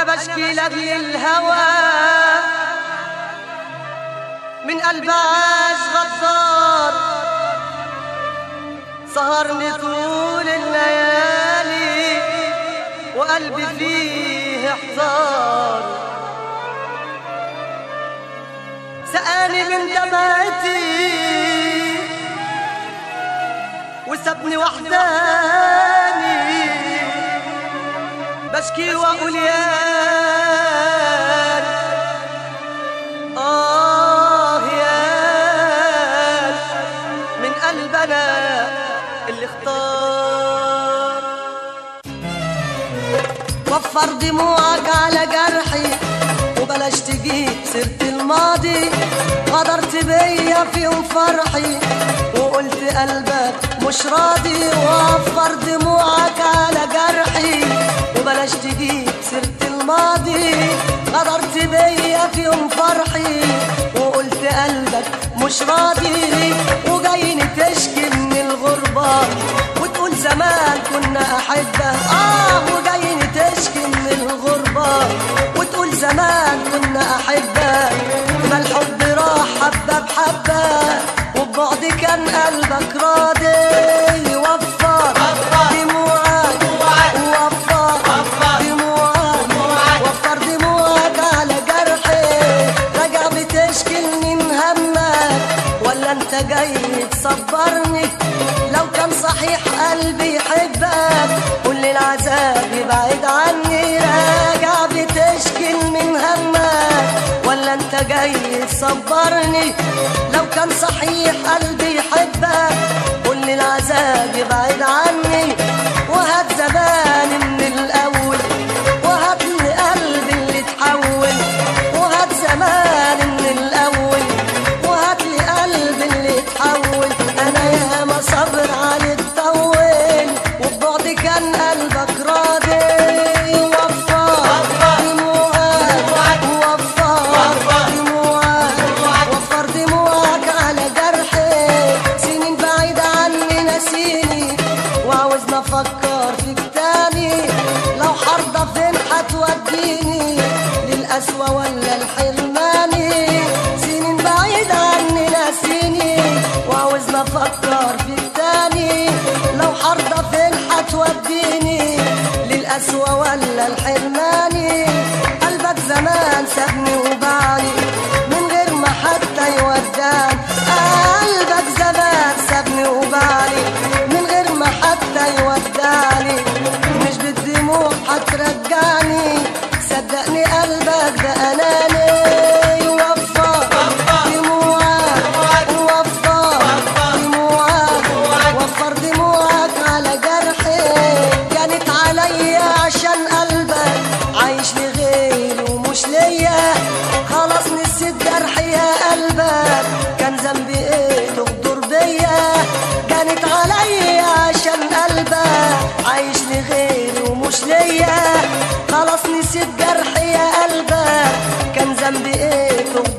بشكي لاجل الهوى من قلب عاش غدار سهرني طول الليالي وقلبي فيه احزار سقاني من دمعتي وسابني وحداني بشكي واقول يا آه يا من قلبنا اللي اختار وفر دموعك على جرحي وبلاش تجيب سيرة الماضي غدرت بيا في يوم فرحي وقلت قلبك مش راضي وفر دموعك على جرحي وبلاش تجيب سيرة الماضي غدرت بيا في يوم فرحي وقلت قلبك مش راضي وجايني تشكي من الغربة وتقول زمان كنا أحبة آه وجايني تشكي من الغربة وتقول زمان كنا أحبة ما الحب راح حبة بحبة وبعد كان قلبك راضي وفر دموعك وفر دموعك وفر دموعك على جرحي راجع بتشكي من همك ولا انت جاي تصبرني لو كان صحيح قلبي يحبك كل العذاب يبعد عني راجع بتشكي من همك ولا انت جاي تصبرني لو كان صحيح قلبي يحبك كل العذاب يبعد عني وهات زماني من الاول وهات لي قلبي اللي اتحول وهات زماني من الاول وهات لي قلبي اللي اتحول انا ياما صبر عليك طول وبعد كان قلبك راضي وفر دموعك وفر دموعك وفر دموعك على جرحي سنين بعيدة عني نسيني وعاوزنا افكر فيك تاني لو حرضة فين هتوديني للقسوة ولا الحرماني سنين بعيدة عني ناسيني وعاوزنا افكر فيك تاني لو حرضة فين هتوديني للقسوة ولا الحرماني قلبك زمان سابني وبعني من غير ما حتى يوداني قلبك زمان سابني وبعني من غير ما حتى يوداني مش بالدموع هترجعني صدقني قلبك ده اناني وفر دموعك وفر دموعك وفر دموعك على جرحي كانت عليا عشان قلبك عايش لغيري ومش ليا خلاص نسيت جرحي يا قلبك كان ذنبي ايه تغدر بيا كانت عليا عشان قلبك عايش لغيري ومش ليا خلاص نسيت جرحي يا قلبك كان ذنبي ايه تغدر